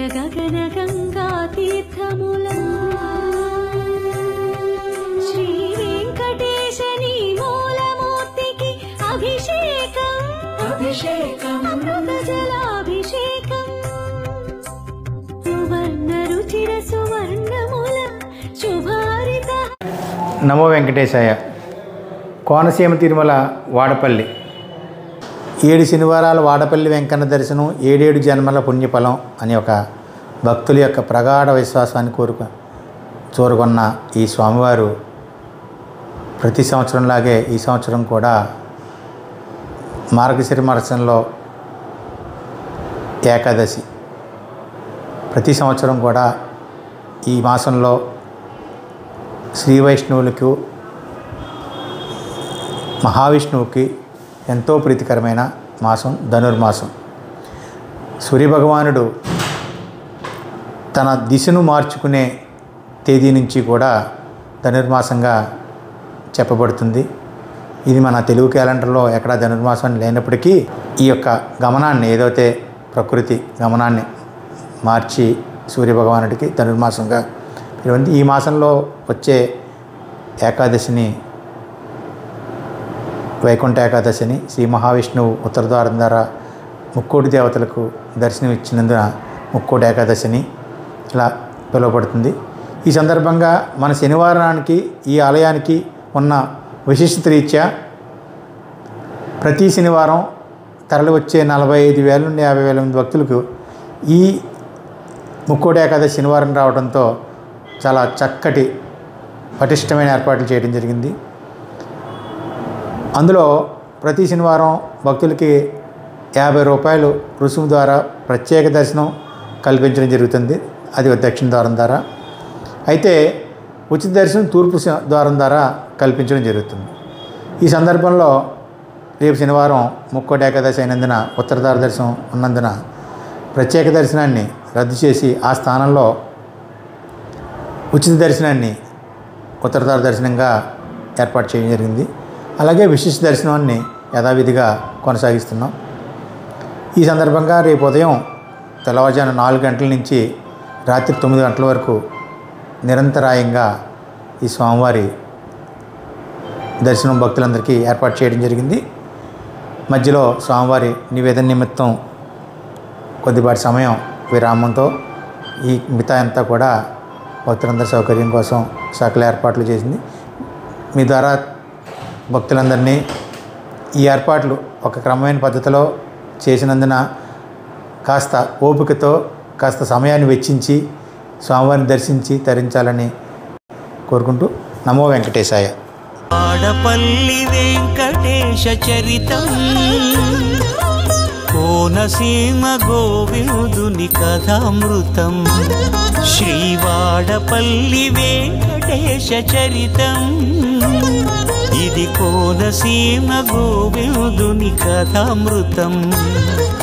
గగన గంగా తీర్థముల శ్రీ వెంకటేశని మూలమూర్తికి అభిషేకం అభిషేకం అమృత జలాభిషేకం సువర్ణ రుచిర సువర్ణముల శుభారిత నమో వెంకటేశాయ కోనసీమ తిరుమల వాడపల్లి ఏడు శనివారాల వాడపల్లి వెంకన్న దర్శనం ఏడేడు జన్మల పుణ్యఫలం అనే ఒక భక్తుల యొక్క ప్రగాఢ విశ్వాసాన్ని కోరుకు చూరుకున్న ఈ స్వామివారు ప్రతి సంవత్సరంలాగే ఈ సంవత్సరం కూడా మార్గశిర మాసంలో ఏకాదశి ప్రతి సంవత్సరం కూడా ఈ మాసంలో శ్రీ వైష్ణవులకు మహావిష్ణువుకి ఎంతో ప్రీతికరమైన మాసం ధనుర్మాసం సూర్యభగవానుడు తన దిశను మార్చుకునే తేదీ నుంచి కూడా ధనుర్మాసంగా చెప్పబడుతుంది ఇది మన తెలుగు క్యాలెండర్లో ఎక్కడ ధనుర్మాసం లేనప్పటికీ ఈ యొక్క గమనాన్ని ఏదైతే ప్రకృతి గమనాన్ని మార్చి సూర్యభగవానుడికి ధనుర్మాసంగా పిలువంది ఈ మాసంలో వచ్చే ఏకాదశిని వైకుంఠ ఏకాదశిని శ్రీ మహావిష్ణువు ఉత్తరద్వారం ద్వారా ముక్కోటి దేవతలకు దర్శనం ఇచ్చినందున ముక్కోటి ఏకాదశిని ఇలా పిలువబడుతుంది ఈ సందర్భంగా మన శనివారానికి ఈ ఆలయానికి ఉన్న విశిష్టత రీత్యా ప్రతి శనివారం తరలి వచ్చే నలభై ఐదు వేల నుండి యాభై వేల మంది భక్తులకు ఈ ముక్కోటి ఏకాదశి శనివారం రావడంతో చాలా చక్కటి పటిష్టమైన ఏర్పాట్లు చేయడం జరిగింది అందులో ప్రతి శనివారం భక్తులకి యాభై రూపాయలు రుసుము ద్వారా ప్రత్యేక దర్శనం కల్పించడం జరుగుతుంది అది దక్షిణ ద్వారం ద్వారా అయితే ఉచిత దర్శనం తూర్పు స- ద్వారం ద్వారా కల్పించడం జరుగుతుంది ఈ సందర్భంలో రేపు శనివారం ముక్కోటి ఏకాదశి అయినందున ఉత్తరద్వార దర్శనం ఉన్నందున ప్రత్యేక దర్శనాన్ని రద్దు చేసి ఆ స్థానంలో ఉచిత దర్శనాన్ని ఉత్తరద్వార దర్శనంగా ఏర్పాటు చేయడం జరిగింది అలాగే విశిష్ట దర్శనాన్ని యథావిధిగా కొనసాగిస్తున్నాం ఈ సందర్భంగా రేపు ఉదయం తెల్లవారుజాము నాలుగు గంటల నుంచి రాత్రి తొమ్మిది గంటల వరకు నిరంతరాయంగా ఈ స్వామివారి దర్శనం భక్తులందరికీ ఏర్పాటు చేయడం జరిగింది మధ్యలో స్వామివారి నివేదన నిమిత్తం కొద్దిపాటి సమయం విరామంతో ఈ మిగతా అంతా కూడా భక్తులందరి సౌకర్యం కోసం సకల ఏర్పాట్లు చేసింది మీ ద్వారా భక్తులందరినీ ఈ ఏర్పాట్లు ఒక క్రమమైన పద్ధతిలో చేసినందున కాస్త ఓపికతో కాస్త సమయాన్ని వెచ్చించి స్వామివారిని దర్శించి తరించాలని కోరుకుంటూ నమో వెంకటేశాయ ఆడపల్లి వెంకటేశ చరితం కోనసీమ గోవిందుని కథామృతం శ్రీవాడపల్లి వెంకటేశ చరితం ఇది కోనసీమ గోవిందుని కథామృతం